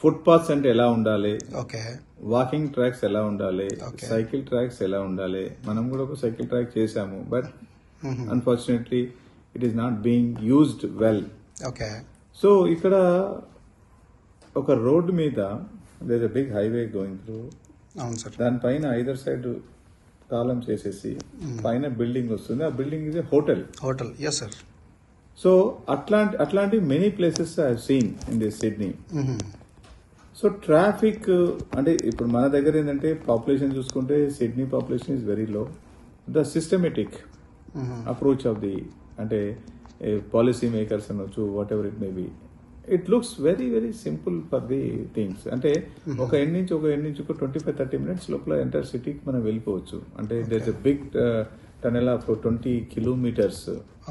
Foot paths అంటే ఎలా ఉండాలి ఓకే వాకింగ్ ట్రాక్స్ ఎలా ఉండాలి Okay. సైకిల్ ట్రాక్స్ ఎలా ఉండాలి మనం కూడా ఒక సైకిల్ ట్రాక్ చేసాము but unfortunately it is not being used well okay so ఇక్కడ ఒక రోడ్డు మీద there big highway going through అవును సార్ దానిపైన ఐదర్ సైడ్ కాలం చేసేసి పైన బిల్డింగ్ వస్తుంది ఆ building is hotel hotel yes sir so అట్లాంటి అట్లాంటి many places I seen in this Sydney so traffic అంటే ఇప్పుడు మన దగ్గర ఏంటంటే పాపులేషన్ చూసుకుంటే Sydney population is very low the systematic approach of the అంటే పాలసీ మేకర్స్ అనొచ్చు whatever it may be it looks very very simple for the things అంటే ఒక ఎండ్ నుంచి ఒక ఎండ్ నుంచి ఒక ట్వంటీ ఫైవ్ థర్టీ మినిట్స్ లోపల enter సిటీకి మనం వెళ్ళిపోవచ్చు అంటే there a big tunnel of twenty kilometres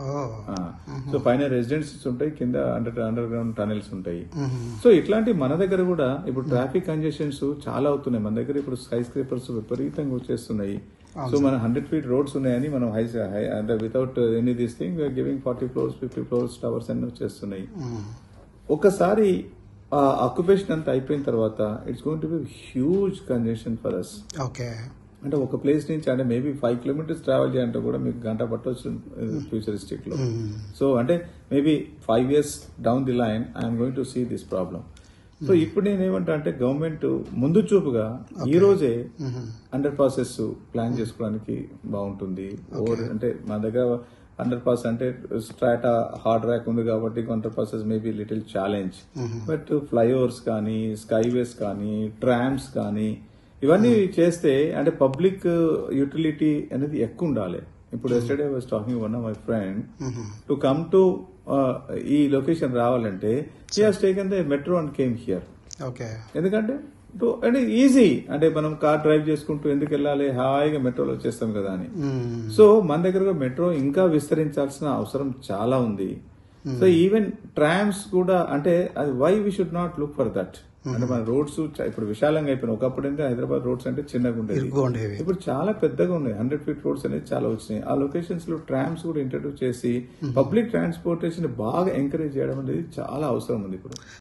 so పైన రెసిడెన్సీస్ ఉంటాయి కింద అండర్ అండర్ గ్రౌండ్ టనెల్స్ ఉంటాయి సో ఇట్లాంటి మన దగ్గర కూడా ఇప్పుడు ట్రాఫిక్ కంజెషన్స్ చాలా అవుతున్నాయి మన దగ్గర ఇప్పుడు స్కై స్క్రేపర్స్ విపరీతంగా వచ్చేస్తున్నాయి సో మన హండ్రెడ్ ఫీట్ రోడ్స్ ఉన్నాయని మనం హై హై అంటే without any this thing giving forty floors fifty floors towers అన్ని వచ్చేస్తున్నాయి ఒకసారి ఆ ఆక్యుపేషన్ అంతా అయిపోయిన తర్వాత it's going to be huge congestion for us okay అంటే ఒక ప్లేస్ నుంచి అంటే మేబీ ఫైవ్ కిలోమీటర్స్ ట్రావెల్ చేయాలంటే కూడా మీకు గంట పట్టవచ్చు ఫ్యూచరిస్టిక్ లో సో అంటే maybe five years down the line I'm going to see this problem so ఇప్పుడు నేను ఏమంటా అంటే గవర్నమెంట్ ముందు చూపుగా ఈ రోజే అండర్ పాసెస్ ప్లాన్ చేసుకోవడానికి బాగుంటుంది ఓవర్ అంటే మా దగ్గర అండర్ పాస్ అంటే స్ట్రాటా హార్డ్ ర్యాక్ ఉంది కాబట్టి under passes maybe little challenge but flyovers కానీ స్కైవేస్ కానీ ట్రామ్స్ కానీ ఇవన్నీ చేస్తే అంటే పబ్లిక్ యూటిలిటీ అనేది ఎక్కువ ఉండాలి ఇప్పుడు yesterday was talking one my friend to come to ఈ లొకేషన్ రావాలంటే he has taken the metro and came here okay ఎందుకంటే to- అంటే ఈజీ అంటే మనం కార్ డ్రైవ్ చేసుకుంటూ ఎందుకు వెళ్ళాలి హాయిగా మెట్రోలో వచ్చేస్తాం కదా అని సో మన దగ్గర మెట్రో ఇంకా విస్తరించాల్సిన అవసరం చాలా ఉంది సో ఈవెన్ ట్రామ్స్ కూడా అంటే అది why we should not look for that అంటే మన రోడ్స్ ఇప్పుడు విశాలంగా అయిపోయినాయి ఒకప్పుడు అయితే హైదరాబాద్ రోడ్స్ అంటే చిన్నగా ఉండేది ఇరుగ్గా ఉండేవి ఇప్పుడు చాలా పెద్దగా ఉన్నాయి హండ్రెడ్ ఫీట్ రోడ్స్ అనేది చాలా వచ్చినాయి ఆ లొకేషన్స్ లో ట్రామ్స్ కూడా ఇంట్రడ్యూస్ చేసి పబ్లిక్ ట్రాన్స్పోర్టేషన్ బాగా ఎంకరేజ్ చేయడం అనేది చాలా అవసరం ఉంది ఇప్పుడు